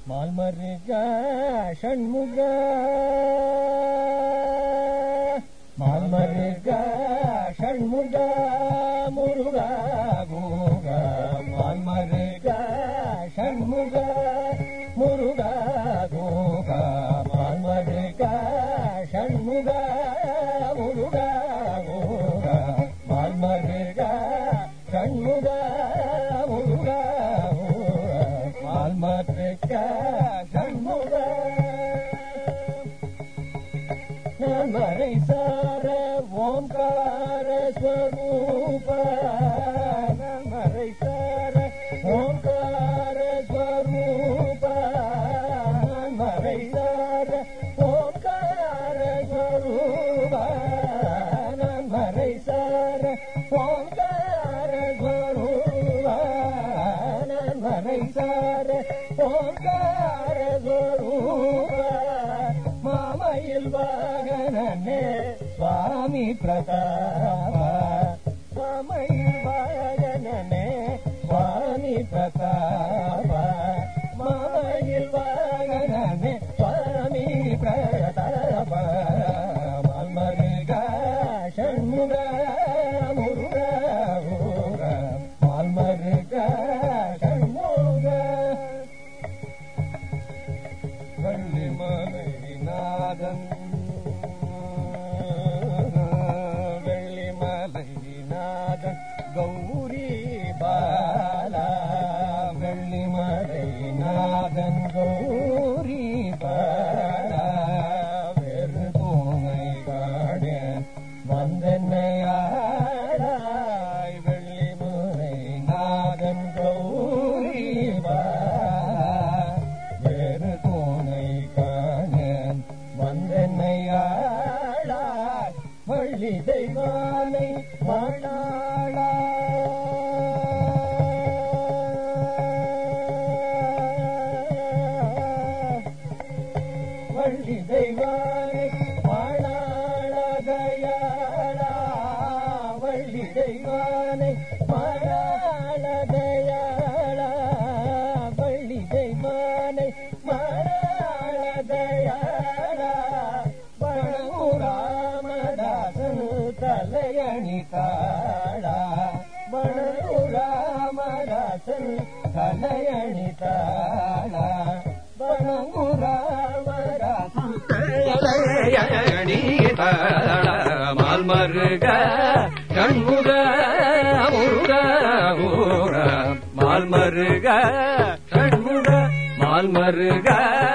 மால்மருக ஷண்முக மால்மருக ஷண்முக முருகா குக மால்மருக ஷண்முக முருகா குக மால்மருக ஷண்முக முருகா குக மால்மருக ஷண்முக முருகா மால்மருக ஷண்முக மறை சார ஓம்கார ஸ்வரூப மறை சார ஓம்கார ஸ்வரூப மறை சார ஓம்கார ஸ்வரூப மறை சார ஓம்கார ஸ்வரூப மறை சார ஓம்கார ஸ்வரூப மாமையில் வாகனே சுவாமி பிரதாப மாமையில் வாகனே சுவாமி பிரதாப மாமையில் வாகனே சுவாமி பிரதாப மால்மருக ஷண்முக முருக முருக மால்மருக ஷண்முக வெள்ளிமலைநாதன் வெள்ளிமலைநாதன் கௌரி பாலா வெள்ளிமலைநாதன் கௌரி பாலா வெறு தூணை காட வந்தனையாய் வெள்ளிமலைநாதன் கௌரி பாலா வேறு தோணை காண வந்தனையாளாய் வள்ளி தெய்வானை வாழாளா வள்ளி தெய்வானை வாழாளதையாளா வள்ளி தெய்வானை வாழாளதையாளா வள்ளி தெய்வானை வாழாளதையாளா பணமுராமதாசன் தலையணி தாளா பணமுராமதாசன் தலையணி தாளா பணமுராமதாசன் மால்மருக கண்முக முருக ஊர மால்மருக கண்முக மால்மருக